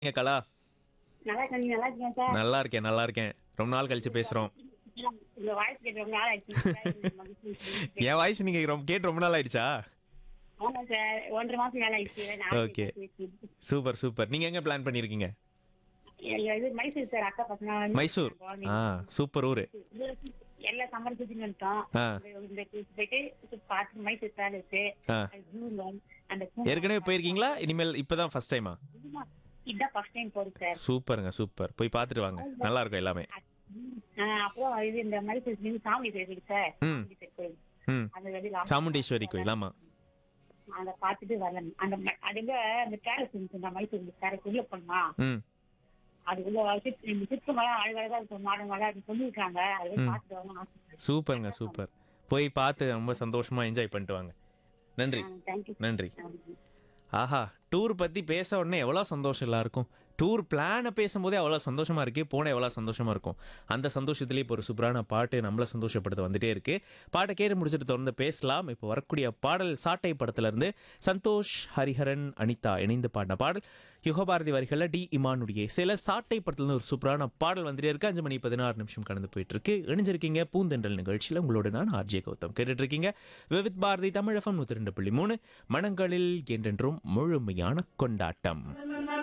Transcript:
இருக்கீங்க கலா நல்லா இருக்கேன் நீங்க நல்லா இருக்கீங்க சார் நல்லா இருக்கேன் நல்லா இருக்கேன் ரொம்ப நாள் கழிச்சு பேசுறோம் உங்க வாய்ஸ் கேட்டு ரொம்ப நாள் ஆயிடுச்சு சார். என் வாய்ஸ் நீங்க ரொம்ப கேட்டு ரொம்ப நாள் ஆயிடுச்சா ஆமா சார் ஒன்றரை மாசம் மேல ஆயிடுச்சு நான் Okay. சூப்பர் சூப்பர் நீங்க எங்க பிளான் பண்ணிருக்கீங்க எங்க இது மைசூர் சார் அக்கா பசங்க வந்து மைசூர் ஆ சூப்பர் ஊரு எல்லா சம்மர் சுத்தின்னு வந்துட்டோம் ஆ. இந்த- இந்த cruise போயிட்டு பார்த்து மைசூர் பேலஸ் ஆ. ஜூல அந்த ஏற்கனவே போயிருக்கீங்களா இனிமேல் இப்பதான் ஃபர்ஸ்ட் டைமா இதான் ஃபர்ஸ்ட் டைம் போறேன் சார் சூப்பருங்க சூப்பர் போய் பார்த்துட்டு வாங்க நல்லா இருக்கும் எல்லாமே ஆ, அப்புறம் இது இந்த மைசூர் நீங்க சாமி கோயில் சார் ம். சாமி கோயில் ம் அந்த வெளியில சாமுண்டீஸ்வரி கோயில் ஆமா அத பாத்துட்டு வரலாம் அந்த ம- அதுங்க அந்த பேலஸ் இருந்துச்சு மைசூர் பேலஸ் உள்ள போனோமா ம் அது உள்ள சுத்தமெல்லாம் அழகழகா இருக்கும் மாடல் மாடல் அது சொல்லியிருக்காங்க அது போய் பார்த்துட்டு வரணும் ஆசை சூப்பருங்க சூப்பர் போய் பார்த்து ரொம்ப சந்தோஷமா என்ஜாய் பண்ணிட்டு வாங்க நன்றி தேங்க்யூ நன்றி ஆஹா டூர் பத்தி பேச உடனே எவ்வளோ சந்தோஷம் எல்லாருக்கும் டூர் பிளானை பேசும்போதே அவ்வளோ சந்தோஷமா இருக்கு போன எவ்வளோ சந்தோஷமா இருக்கும் அந்த சந்தோஷத்துலேயே இப்போ ஒரு சூப்பரான பாட்டு நம்மள சந்தோஷப்படுத்த வந்துட்டே இருக்கு பாட்டை கேட்டு முடிச்சுட்டு தொடர்ந்து பேசலாம் இப்போ வரக்கூடிய பாடல் சாட்டை படத்துல இருந்து சந்தோஷ் ஹரிஹரன் அனிதா இணைந்து பாடின பாடல் யுகபாரதி வரிகளில் டி இமானுடைய சில சாட்டை படத்துல இருந்து ஒரு சூப்பரான பாடல் வந்துட்டே இருக்கு அஞ்சு மணி பதினாறு நிமிஷம் கடந்து போயிட்டு இருக்கு இணைஞ்சிருக்கீங்க பூந்தென்றல் நிகழ்ச்சியில் உங்களோட நான் ஆர்ஜே கௌதம் கேட்டுட்டு இருக்கீங்க விவித் பாரதி தமிழகம் நூற்றி ரெண்டு புள்ளி மூணு மனங்களில் என்றென்றும் முழுமையான கொண்டாட்டம்